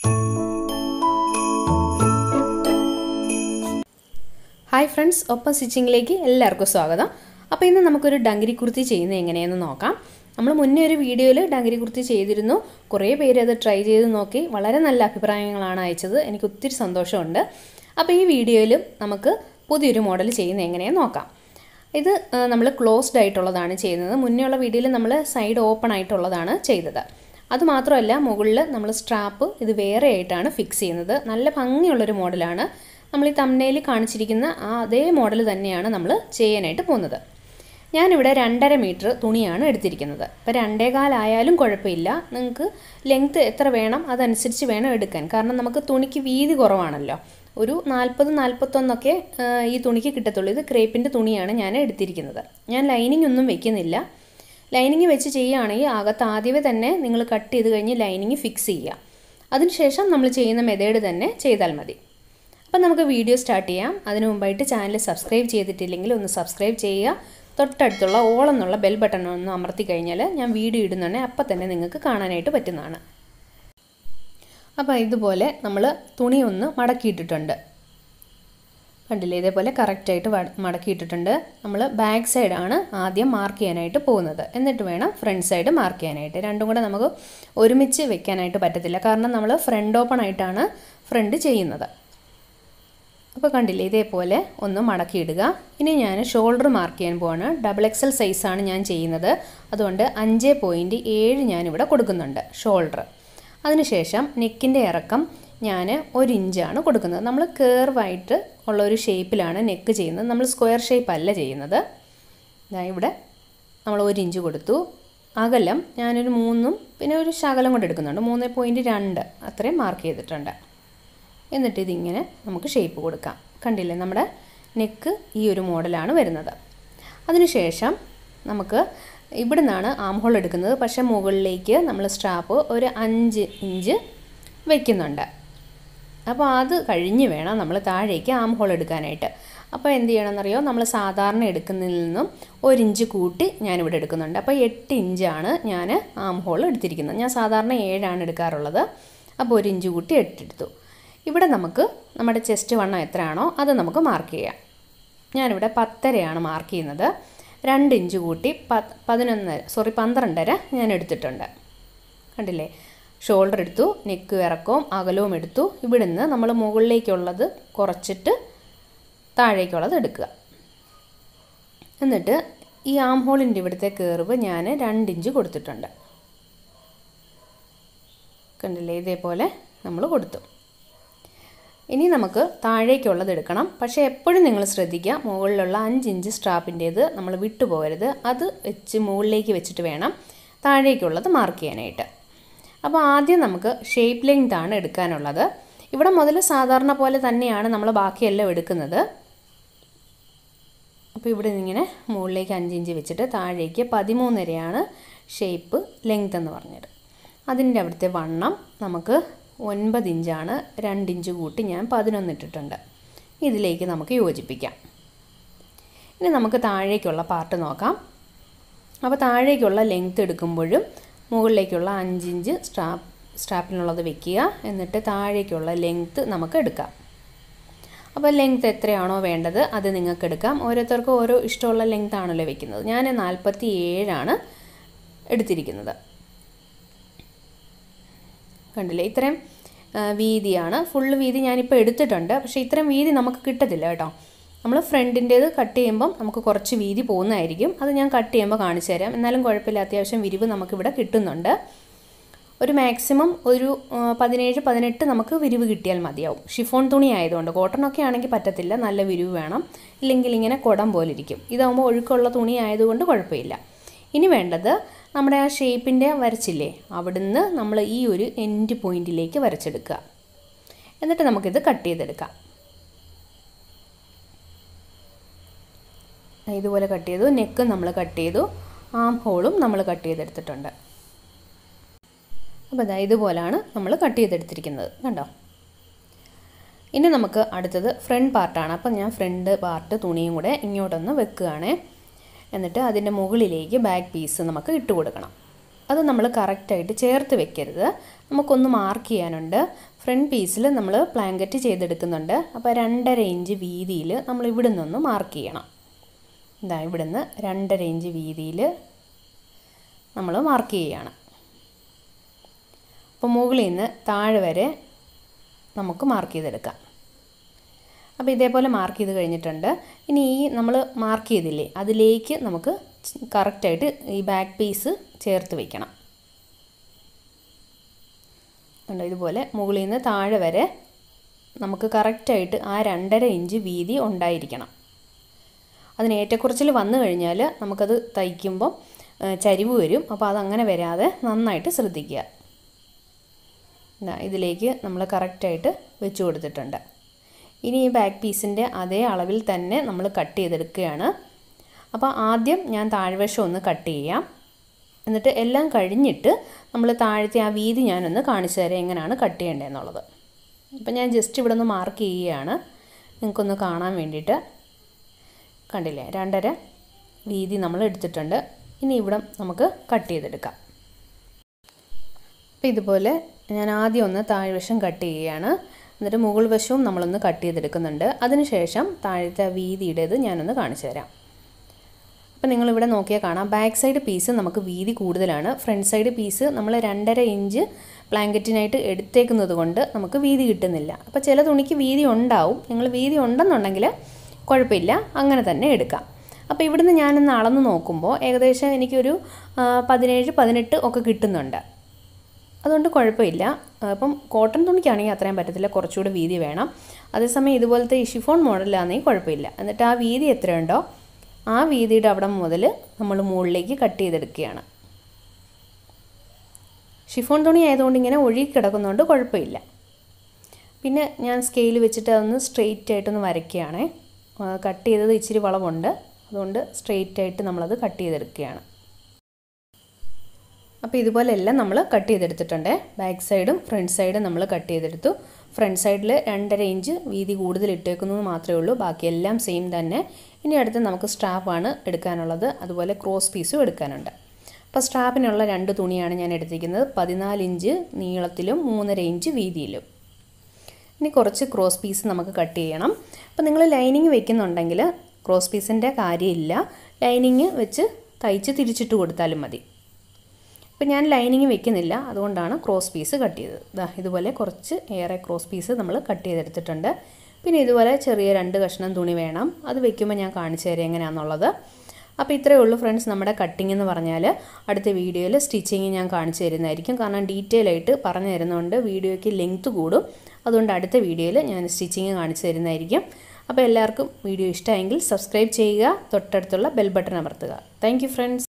hi friends ഒപ്പം സ്റ്റിച്ചിങ്ങിലേക്ക് എല്ലാവർക്കും സ്വാഗതം അപ്പോൾ ഇന്ന് നമുക്കൊരു ഡങ്കരി കുർത്തി ചെയ്യുന്നത് എങ്ങനെയെന്ന് നോക്കാം നമ്മൾ മുന്നേ ഒരു വീഡിയോയിൽ ഡങ്കരി കുർത്തി ചെയ്തിരുന്നു കുറേ പേര് അത് ട്രൈ ചെയ്ത് നോക്കി വളരെ നല്ല അഭിപ്രായങ്ങളാണ് അയച്ചത് എനിക്ക് ഒത്തിരി സന്തോഷമുണ്ട് അപ്പോൾ ഈ വീഡിയോയിലും നമുക്ക് പുതിയൊരു മോഡൽ ചെയ്യുന്നത് എങ്ങനെയെന്ന് നോക്കാം ഇത് നമ്മൾ ക്ലോസ്ഡ് ആയിട്ടുള്ളതാണ് ചെയ്യുന്നത് മുന്നേ ഉള്ള വീഡിയോയിൽ നമ്മൾ സൈഡ് ഓപ്പൺ ആയിട്ടുള്ളതാണ് ചെയ്തത് അതുമാത്രമല്ല മുകളിൽ നമ്മൾ സ്ട്രാപ്പ് ഇത് വേറെ ആയിട്ടാണ് ഫിക്സ് ചെയ്യുന്നത് നല്ല ഭംഗിയുള്ളൊരു മോഡലാണ് നമ്മൾ ഈ തമ്മനയിൽ കാണിച്ചിരിക്കുന്ന ആ അതേ മോഡൽ തന്നെയാണ് നമ്മൾ ചെയ്യാനായിട്ട് പോകുന്നത് ഞാനിവിടെ രണ്ടര മീറ്റർ തുണിയാണ് എടുത്തിരിക്കുന്നത് ഇപ്പോൾ രണ്ടേകാലായാലും കുഴപ്പമില്ല നിങ്ങൾക്ക് ലെങ്ത്ത് എത്ര വേണം അതനുസരിച്ച് വേണം എടുക്കാൻ കാരണം നമുക്ക് തുണിക്ക് വീതി കുറവാണല്ലോ ഒരു നാൽപ്പത് നാൽപ്പത്തൊന്നൊക്കെ ഈ തുണിക്ക് കിട്ടത്തുള്ളൂ ഇത് ക്രേപ്പിൻ്റെ തുണിയാണ് ഞാൻ എടുത്തിരിക്കുന്നത് ഞാൻ ലൈനിങ് ഒന്നും വെക്കുന്നില്ല ലൈനിങ് വെച്ച് ചെയ്യുകയാണെങ്കിൽ അകത്ത് ആദ്യമേ തന്നെ നിങ്ങൾ കട്ട് ചെയ്ത് കഴിഞ്ഞ് ലൈനിങ് ഫിക്സ് ചെയ്യുക അതിനുശേഷം നമ്മൾ ചെയ്യുന്ന മെത്തേഡ് തന്നെ ചെയ്താൽ മതി അപ്പം നമുക്ക് വീഡിയോ സ്റ്റാർട്ട് ചെയ്യാം അതിനു മുമ്പായിട്ട് ചാനൽ സബ്സ്ക്രൈബ് ചെയ്തിട്ടില്ലെങ്കിൽ ഒന്ന് സബ്സ്ക്രൈബ് ചെയ്യുക തൊട്ടടുത്തുള്ള ഓൾ എന്നുള്ള ബെൽ ബട്ടൺ ഒന്ന് അമർത്തി കഴിഞ്ഞാൽ ഞാൻ വീഡിയോ ഇടുന്നുണ്ടെങ്കിൽ അപ്പം തന്നെ നിങ്ങൾക്ക് കാണാനായിട്ട് പറ്റുന്നതാണ് അപ്പോൾ ഇതുപോലെ നമ്മൾ തുണി ഒന്ന് മടക്കിയിട്ടിട്ടുണ്ട് കണ്ടില്ലേ ഇതേപോലെ കറക്റ്റായിട്ട് മടക്കിയിട്ടിട്ടുണ്ട് നമ്മൾ ബാക്ക് സൈഡാണ് ആദ്യം മാർക്ക് ചെയ്യാനായിട്ട് പോകുന്നത് എന്നിട്ട് വേണം ഫ്രണ്ട് സൈഡ് മാർക്ക് ചെയ്യാനായിട്ട് രണ്ടും കൂടെ നമുക്ക് ഒരുമിച്ച് വെക്കാനായിട്ട് പറ്റത്തില്ല കാരണം നമ്മൾ ഫ്രണ്ട് ഓപ്പൺ ആയിട്ടാണ് ഫ്രണ്ട് ചെയ്യുന്നത് അപ്പോൾ കണ്ടില്ലേ ഇതേപോലെ ഒന്ന് മടക്കിയിടുക ഇനി ഞാൻ ഷോൾഡർ മാർക്ക് ചെയ്യാൻ പോവാണ് ഡബിൾ എക്സൽ സൈസാണ് ഞാൻ ചെയ്യുന്നത് അതുകൊണ്ട് അഞ്ച് പോയിൻറ്റ് ഏഴ് ഞാനിവിടെ കൊടുക്കുന്നുണ്ട് ഷോൾഡർ അതിനുശേഷം നെക്കിൻ്റെ ഇറക്കം ഞാൻ ഒരു ഇഞ്ചാണ് കൊടുക്കുന്നത് നമ്മൾ കേർവായിട്ട് ഉള്ള ഒരു ഷേപ്പിലാണ് നെക്ക് ചെയ്യുന്നത് നമ്മൾ സ്ക്വയർ ഷേപ്പ് അല്ല ചെയ്യുന്നത് ഇവിടെ നമ്മൾ ഒരു ഇഞ്ച് കൊടുത്തു അകലം ഞാനൊരു മൂന്നും പിന്നെ ഒരു ശകലം കൊണ്ട് എടുക്കുന്നുണ്ട് മൂന്ന് പോയിൻറ്റ് രണ്ട് അത്രയും മാർക്ക് ചെയ്തിട്ടുണ്ട് എന്നിട്ട് ഇതിങ്ങനെ നമുക്ക് ഷേപ്പ് കൊടുക്കാം കണ്ടില്ലേ നമ്മുടെ നെക്ക് ഈ ഒരു മോഡലാണ് വരുന്നത് അതിനുശേഷം നമുക്ക് ഇവിടെ നിന്നാണ് ആം ഹോൾ എടുക്കുന്നത് പക്ഷേ മുകളിലേക്ക് നമ്മൾ സ്ട്രാപ്പ് ഒരു അഞ്ച് ഇഞ്ച് വയ്ക്കുന്നുണ്ട് അപ്പോൾ അത് കഴിഞ്ഞ് വേണം നമ്മൾ താഴേക്ക് ആം ഹോൾ എടുക്കാനായിട്ട് അപ്പോൾ എന്ത് ചെയ്യണമെന്നറിയോ നമ്മൾ സാധാരണ എടുക്കുന്നതിൽ നിന്നും ഒരു ഇഞ്ച് കൂട്ടി ഞാനിവിടെ എടുക്കുന്നുണ്ട് അപ്പോൾ എട്ട് ഇഞ്ചാണ് ഞാൻ ആം ഹോൾ എടുത്തിരിക്കുന്നത് ഞാൻ സാധാരണ ഏഴാണ് എടുക്കാറുള്ളത് അപ്പോൾ ഒരു ഇഞ്ച് കൂട്ടി എട്ടെടുത്തു ഇവിടെ നമുക്ക് നമ്മുടെ ചെസ്റ്റ് വണ്ണം എത്രയാണോ അത് നമുക്ക് മാർക്ക് ചെയ്യാം ഞാനിവിടെ പത്തരയാണ് മാർക്ക് ചെയ്യുന്നത് രണ്ട് ഇഞ്ച് കൂട്ടി പ പതിനൊന്നര സോറി പന്ത്രണ്ടര ഞാൻ എടുത്തിട്ടുണ്ട് കണ്ടില്ലേ ഷോൾഡർ എടുത്തു നെക്ക് ഇറക്കവും അകലവും എടുത്തു ഇവിടുന്ന് നമ്മൾ മുകളിലേക്കുള്ളത് കുറച്ചിട്ട് താഴേക്കുള്ളത് എടുക്കുക എന്നിട്ട് ഈ ആം ഹോളിൻ്റെ ഇവിടുത്തെ കയറിവ് ഞാൻ രണ്ട് ഇഞ്ച് കൊടുത്തിട്ടുണ്ട് കണ്ടില്ലേ ഇതേപോലെ നമ്മൾ കൊടുത്തു ഇനി നമുക്ക് താഴേക്കുള്ളത് എടുക്കണം പക്ഷേ എപ്പോഴും നിങ്ങൾ ശ്രദ്ധിക്കുക മുകളിലുള്ള അഞ്ച് ഇഞ്ച് സ്ട്രാപ്പിൻ്റേത് നമ്മൾ വിട്ടുപോകരുത് അത് വെച്ച് മുകളിലേക്ക് വെച്ചിട്ട് വേണം താഴേക്കുള്ളത് മാർക്ക് ചെയ്യാനായിട്ട് അപ്പോൾ ആദ്യം നമുക്ക് ഷേപ്പ് ലെങ്ത് ആണ് എടുക്കാനുള്ളത് ഇവിടെ മുതൽ സാധാരണ പോലെ തന്നെയാണ് നമ്മൾ ബാക്കിയെല്ലാം എടുക്കുന്നത് അപ്പോൾ ഇവിടെ ഇങ്ങനെ മുകളിലേക്ക് അഞ്ച് ഇഞ്ച് വെച്ചിട്ട് താഴേക്ക് പതിമൂന്നരയാണ് ഷേപ്പ് ലെങ്ത് എന്ന് പറഞ്ഞത് അതിൻ്റെ അവിടുത്തെ വണ്ണം നമുക്ക് ഒൻപത് ഇഞ്ചാണ് രണ്ട് ഇഞ്ച് കൂട്ടി ഞാൻ പതിനൊന്ന് ഇട്ടിട്ടുണ്ട് ഇതിലേക്ക് നമുക്ക് യോജിപ്പിക്കാം ഇനി നമുക്ക് താഴേക്കുള്ള പാർട്ട് നോക്കാം അപ്പോൾ താഴേക്കുള്ള ലെങ്ത്ത് എടുക്കുമ്പോഴും മുകളിലേക്കുള്ള അഞ്ചിഞ്ച് സ്ട്രാപ്പ് സ്ട്രാപ്പിനുള്ളത് വെക്കുക എന്നിട്ട് താഴേക്കുള്ള ലെങ്ത്ത് നമുക്ക് എടുക്കാം അപ്പോൾ ലെങ്ത്ത് എത്രയാണോ വേണ്ടത് അത് നിങ്ങൾക്ക് എടുക്കാം ഓരോരുത്തർക്കും ഓരോ ഇഷ്ടമുള്ള ലെങ്ത് ആണല്ലോ വെക്കുന്നത് ഞാൻ നാൽപ്പത്തി ഏഴാണ് എടുത്തിരിക്കുന്നത് കണ്ടില്ലേ ഇത്രയും വീതിയാണ് ഫുള്ള് വീതി ഞാനിപ്പോൾ എടുത്തിട്ടുണ്ട് പക്ഷേ ഇത്രയും വീതി നമുക്ക് കിട്ടത്തില്ല കേട്ടോ നമ്മൾ ഫ്രണ്ടിൻ്റേത് കട്ട് ചെയ്യുമ്പം നമുക്ക് കുറച്ച് വീതി പോകുന്നതായിരിക്കും അത് ഞാൻ കട്ട് ചെയ്യുമ്പോൾ കാണിച്ചു തരാം എന്നാലും കുഴപ്പമില്ല അത്യാവശ്യം വിരിവ് നമുക്കിവിടെ കിട്ടുന്നുണ്ട് ഒരു മാക്സിമം ഒരു പതിനേഴ് പതിനെട്ട് നമുക്ക് വിരിവ് കിട്ടിയാൽ മതിയാവും ഷിഫോൺ തുണി ആയതുകൊണ്ട് കോട്ടണൊക്കെ ആണെങ്കിൽ പറ്റത്തില്ല നല്ല വിരിവ് വേണം ഇല്ലെങ്കിൽ ഇങ്ങനെ കുടം പോലെ ഇരിക്കും ഇതാകുമ്പോൾ ഒഴുക്കുള്ള തുണി ആയതുകൊണ്ട് കുഴപ്പമില്ല ഇനി വേണ്ടത് നമ്മുടെ ആ ഷേപ്പിൻ്റെ വരച്ചില്ലേ അവിടുന്ന് നമ്മൾ ഈ ഒരു എൻഡ് പോയിന്റിലേക്ക് വരച്ചെടുക്കുക എന്നിട്ട് നമുക്കിത് കട്ട് ചെയ്തെടുക്കാം ഇതുപോലെ കട്ട് ചെയ്തു നെക്ക് നമ്മൾ കട്ട് ചെയ്തു ആം ഹോളും നമ്മൾ കട്ട് ചെയ്തെടുത്തിട്ടുണ്ട് അപ്പോൾ ഇതാ ഇതുപോലാണ് നമ്മൾ കട്ട് ചെയ്തെടുത്തിരിക്കുന്നത് കണ്ടോ ഇനി നമുക്ക് അടുത്തത് ഫ്രണ്ട് പാർട്ടാണ് അപ്പം ഞാൻ ഫ്രണ്ട് പാർട്ട് തുണിയും കൂടെ ഇങ്ങോട്ടൊന്ന് വെക്കുകയാണേ എന്നിട്ട് അതിൻ്റെ മുകളിലേക്ക് ബാക്ക് പീസ് നമുക്ക് ഇട്ട് കൊടുക്കണം അത് നമ്മൾ കറക്റ്റായിട്ട് ചേർത്ത് വെക്കരുത് നമുക്കൊന്ന് മാർക്ക് ചെയ്യാനുണ്ട് ഫ്രണ്ട് പീസിൽ നമ്മൾ പ്ലാങ്കറ്റ് ചെയ്തെടുക്കുന്നുണ്ട് അപ്പോൾ രണ്ടര ഇഞ്ച് വീതിയിൽ നമ്മൾ ഇവിടെ നിന്നൊന്ന് മാർക്ക് ചെയ്യണം ഇതാ ഇവിടുന്ന് രണ്ടര ഇഞ്ച് വീതിയിൽ നമ്മൾ മാർക്ക് ചെയ്യുകയാണ് അപ്പോൾ മുകളിൽ നിന്ന് താഴെ വരെ നമുക്ക് മാർക്ക് ചെയ്തെടുക്കാം അപ്പോൾ ഇതേപോലെ മാർക്ക് ചെയ്ത് കഴിഞ്ഞിട്ടുണ്ട് ഇനി ഈ നമ്മൾ മാർക്ക് ചെയ്തില്ലേ അതിലേക്ക് നമുക്ക് കറക്റ്റായിട്ട് ഈ ബാക്ക് പീസ് ചേർത്ത് വയ്ക്കണം കണ്ടോ ഇതുപോലെ മുകളിൽ നിന്ന് താഴെ വരെ നമുക്ക് കറക്റ്റായിട്ട് ആ രണ്ടര ഇഞ്ച് വീതി ഉണ്ടായിരിക്കണം അതിന് ഏറ്റക്കുറച്ചിൽ വന്നു കഴിഞ്ഞാൽ നമുക്കത് തയ്ക്കുമ്പം ചരിവ് വരും അപ്പോൾ അതങ്ങനെ വരാതെ നന്നായിട്ട് ശ്രദ്ധിക്കുക ഇതിലേക്ക് നമ്മൾ കറക്റ്റായിട്ട് വെച്ച് കൊടുത്തിട്ടുണ്ട് ഇനി ഈ ബാക്ക് പീസിൻ്റെ അതേ അളവിൽ തന്നെ നമ്മൾ കട്ട് ചെയ്തെടുക്കുകയാണ് അപ്പോൾ ആദ്യം ഞാൻ താഴ്വശം ഒന്ന് കട്ട് ചെയ്യാം എന്നിട്ട് എല്ലാം കഴിഞ്ഞിട്ട് നമ്മൾ താഴത്തെ ആ വീതി ഞാനൊന്ന് കാണിച്ചു തരാം എങ്ങനെയാണ് കട്ട് ചെയ്യേണ്ടതെന്നുള്ളത് അപ്പം ഞാൻ ജസ്റ്റ് ഇവിടെ ഒന്ന് മാർക്ക് ചെയ്യുകയാണ് നിങ്ങൾക്കൊന്ന് കാണാൻ വേണ്ടിയിട്ട് കണ്ടില്ലേ രണ്ടര വീതി നമ്മൾ എടുത്തിട്ടുണ്ട് ഇനി ഇവിടെ നമുക്ക് കട്ട് ചെയ്തെടുക്കാം അപ്പോൾ ഇതുപോലെ ഞാൻ ആദ്യം ഒന്ന് താഴ്വശം കട്ട് ചെയ്യുകയാണ് എന്നിട്ട് മുകൾ വശവും നമ്മളൊന്ന് കട്ട് ചെയ്തെടുക്കുന്നുണ്ട് അതിനുശേഷം താഴത്തെ വീതിയുടേത് ഞാനൊന്ന് കാണിച്ചു തരാം അപ്പോൾ നിങ്ങളിവിടെ നോക്കിയാൽ കാണാം ബാക്ക് സൈഡ് പീസ് നമുക്ക് വീതി കൂടുതലാണ് ഫ്രണ്ട് സൈഡ് പീസ് നമ്മൾ രണ്ടര ഇഞ്ച് ബ്ലാങ്കറ്റിനായിട്ട് എടുത്തേക്കുന്നത് കൊണ്ട് നമുക്ക് വീതി കിട്ടുന്നില്ല അപ്പോൾ ചില തുണിക്ക് വീതി ഉണ്ടാവും നിങ്ങൾ വീതി ഉണ്ടെന്നുണ്ടെങ്കിൽ കുഴപ്പമില്ല അങ്ങനെ തന്നെ എടുക്കാം അപ്പോൾ ഇവിടുന്ന് ഞാനൊന്ന് അളന്ന് നോക്കുമ്പോൾ ഏകദേശം എനിക്കൊരു പതിനേഴ് പതിനെട്ട് ഒക്കെ കിട്ടുന്നുണ്ട് അതുകൊണ്ട് കുഴപ്പമില്ല അപ്പം കോട്ടൺ തുണിക്കാണെങ്കിൽ അത്രയും പറ്റത്തില്ല കുറച്ചുകൂടി വീതി വേണം അതേസമയം ഇതുപോലത്തെ ഈ ഷിഫോൺ മോഡലാണെങ്കിൽ കുഴപ്പമില്ല എന്നിട്ട് ആ വീതി എത്രയുണ്ടോ ആ വീതിയുടെ അവിടെ മുതൽ നമ്മൾ മുകളിലേക്ക് കട്ട് ചെയ്തെടുക്കുകയാണ് ഷിഫോൺ തുണി ആയതുകൊണ്ട് ഇങ്ങനെ ഒഴുകി കിടക്കുന്നതുകൊണ്ട് കുഴപ്പമില്ല പിന്നെ ഞാൻ സ്കെയിൽ വെച്ചിട്ട് അതൊന്ന് സ്ട്രെയിറ്റ് ആയിട്ടൊന്ന് വരയ്ക്കുകയാണേ കട്ട് ചെയ്തത് ഇച്ചിരി വളവുണ്ട് അതുകൊണ്ട് സ്ട്രെയിറ്റ് ആയിട്ട് നമ്മളത് കട്ട് ചെയ്തെടുക്കുകയാണ് അപ്പോൾ ഇതുപോലെ എല്ലാം നമ്മൾ കട്ട് ചെയ്തെടുത്തിട്ടുണ്ട് ബാക്ക് സൈഡും ഫ്രണ്ട് സൈഡും നമ്മൾ കട്ട് ചെയ്തെടുത്തു ഫ്രണ്ട് സൈഡിൽ രണ്ടര ഇഞ്ച് വീതി കൂടുതൽ ഇട്ടേക്കുന്നത് മാത്രമേ ഉള്ളൂ ബാക്കിയെല്ലാം സെയിം തന്നെ ഇനി അടുത്ത് നമുക്ക് സ്ട്രാപ്പാണ് എടുക്കാനുള്ളത് അതുപോലെ ക്രോസ് പീസും എടുക്കാനുണ്ട് അപ്പോൾ സ്ട്രാപ്പിനുള്ള രണ്ട് തുണിയാണ് ഞാൻ എടുത്തിരിക്കുന്നത് പതിനാല് ഇഞ്ച് നീളത്തിലും മൂന്നര ഇഞ്ച് വീതിയിലും ഇനി കുറച്ച് ക്രോസ് പീസ് നമുക്ക് കട്ട് ചെയ്യണം അപ്പോൾ നിങ്ങൾ ലൈനിങ് വെക്കുന്നുണ്ടെങ്കിൽ ക്രോസ് പീസിൻ്റെ കാര്യമില്ല ലൈനിങ് വെച്ച് തയ്ച്ച് തിരിച്ചിട്ട് കൊടുത്താലും മതി ഇപ്പം ഞാൻ ലൈനിങ് വെക്കുന്നില്ല അതുകൊണ്ടാണ് ക്രോസ് പീസ് കട്ട് ചെയ്തത് ഇതാ ഇതുപോലെ കുറച്ച് ഏറെ ക്രോസ് പീസ് നമ്മൾ കട്ട് ചെയ്തെടുത്തിട്ടുണ്ട് പിന്നെ ഇതുപോലെ ചെറിയ രണ്ട് കഷ്ണം തുണി വേണം അത് വെക്കുമ്പോൾ ഞാൻ കാണിച്ചു തരാം എങ്ങനെയാണെന്നുള്ളത് അപ്പോൾ ഇത്രയേ ഉള്ളൂ ഫ്രണ്ട്സ് നമ്മുടെ കട്ടിംഗ് എന്ന് പറഞ്ഞാൽ അടുത്ത വീഡിയോയിൽ സ്റ്റിച്ചിങ് ഞാൻ കാണിച്ചു തരുന്നതായിരിക്കും കാരണം ഡീറ്റെയിൽ ആയിട്ട് പറഞ്ഞു തരുന്നതുകൊണ്ട് വീഡിയോയ്ക്ക് ലെങ്ത്ത് കൂടും അതുകൊണ്ട് അടുത്ത വീഡിയോയിൽ ഞാൻ സ്റ്റിച്ചിങ് കാണിച്ചു തരുന്നതായിരിക്കും അപ്പോൾ എല്ലാവർക്കും വീഡിയോ ഇഷ്ടമായെങ്കിൽ സബ്സ്ക്രൈബ് ചെയ്യുക തൊട്ടടുത്തുള്ള ബെൽ ബട്ടൺ അമർത്തുക താങ്ക് ഫ്രണ്ട്സ്